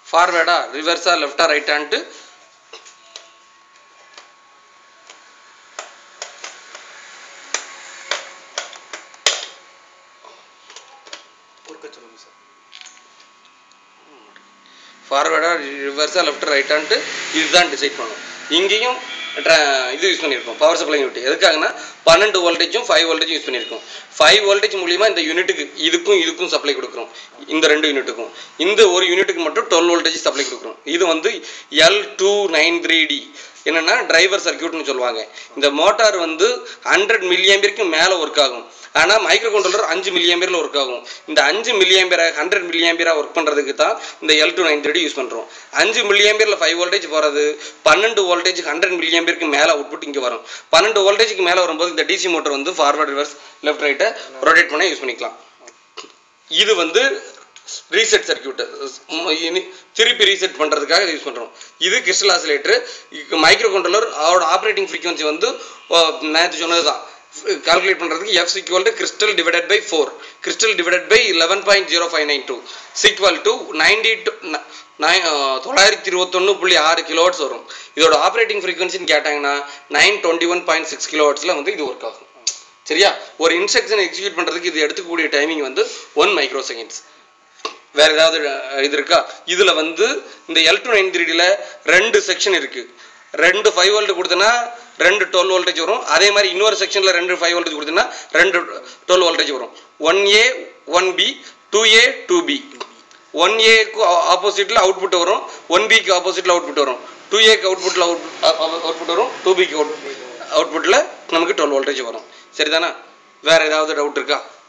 ஃபார்வேர்டா ரிவர்ஸா லெஃப்டா ரைட்டான்ட்டு ஒருக்க சொல்லுங்க sir ஃபார்வேர்டா ரிவர்ஸா left ரைட்டான்ட்டு இதுதான் டிசைட் பண்ணணும் இங்கேயும் tra- இது யூஸ் பண்ணியிருக்கோம் பவர் சப்ளை யூனிட் எதுக்காகனா பன்னெண்டு வோல்டேஜும் ஃபைவ் வோல்டேஜும் யூஸ் பண்ணியிருக்கோம் ஃபைவ் வோல்டேஜ் மூலியமா இந்த யூனிட்டுக்கு இதுக்கும் இதுக்கும் சப்ளை கொடுக்குறோம் இந்த ரெண்டு யூனிட்டுக்கும் இந்த ஒரு யூனிட்டுக்கு மட்டும் டுவெல் வோல்டேஜ் சப்ளை கொடுக்குறோம் இது வந்து L two nine three D என்னன்னா டிரைவர் சர்க்கியூட்னு சொல்லுவாங்க இந்த மோட்டார் வந்து ஹண்ட்ரட் மில்லியம்பியருக்கு மேலே ஒர்க் ஆகும் ஆனால் மைக்ரோ கண்ட்ரோலர் அஞ்சு மில்லியம்பியரில் ஒர்க் ஆகும் இந்த அஞ்சு மில்லியம்பியரை ஹண்ட்ரட் மில்லியம்பியரா ஒர்க் பண்ணுறதுக்கு தான் இந்த L two nine three use பண்ணுறோம் அஞ்சு மில்லியம்பியரில் ஃபைவ் வோல்டேஜ் போகிறது பன்னெண்டு வோல்டேஜ் ஹண்ட்ரட் மில்லியம்பியருக்கு மேலே அவுட்புட் இங்கே வரும் பன்னெண்டு வோல்டேஜுக்கு மேலே வரும்போது இந்த டிசி மோட்டர் வந்து ஃபார்வர்ட் ரிவர்ஸ் லெஃப்ட் ரைட்டை ரொட்டேட் பண்ண யூஸ் பண்ணிக்கலாம் இது வந்து ரீசெட் சர்க்கியூட் திருப்பி ரீசெட் பண்ணுறதுக்காக யூஸ் பண்ணுறோம் இது கிறிஸ்டல் ஆசிலேட்டர் மைக்ரோ கண்ட்ரோலர் அதோட ஆப்ரேட்டிங் ஃப்ரீக்வன்சி வந்து நேற்று சொன்னது தான் கால்குலேட் பண்ணுறதுக்கு F equal to crystal divided by four crystal divided by eleven point zero five nine two equal to ninety two nine தொள்ளாயிரத்தி இருபத்தொன்று புள்ளி ஆறு கிலோவாட்ஸ் வரும் இதோட ஆப்ரேட்டிங் ஃப்ரீக்வன்சின்னு கேட்டாங்கன்னா nine twenty one point six கிலோவாட்ஸில் வந்து இது ஒர்க் ஆகும் சரியா ஒரு இன்ஸ்ட்ரக்ஷன் எக்ஸிக்யூட் பண்ணுறதுக்கு இது எடுத்துக்கக்கூடிய டைமிங் வந்து ஒன் மைக்ரோ செகண்ட்ஸ் வேற ஏதாவது அஹ், இது இருக்கா இதுல வந்து இந்த எல் டூ நைன் த்ரீடியில் ரெண்டு செக்ஷன் இருக்கு ரெண்டு ஃபைவ் வோல்ட் கொடுத்தனா ரெண்டு டுவெல் வோல்டேஜ் வரும் அதே மாதிரி இன்னொரு செக்ஷன்ல ரெண்டு ஃபைவ் வோல்டேஜ் கொடுத்தனா ரெண்டு டுவெல் வோல்டேஜ் வரும் one A one B two A two B one ஏக்கு ஆப்போசிட்ல அவுட்புட் வரும் ஒன் பிக்கு ஆப்போசிட்ல அவுட்புட் வரும் டூ ஏக்கு அவுட்புட்ல அவுட்புட் வரும் டூ பிக்கு அவுட்புட்ல நமக்கு டுவெல் வோல்டேஜ் வரும் சரிதானா வேற ஏதாவது டவுட் இருக்கா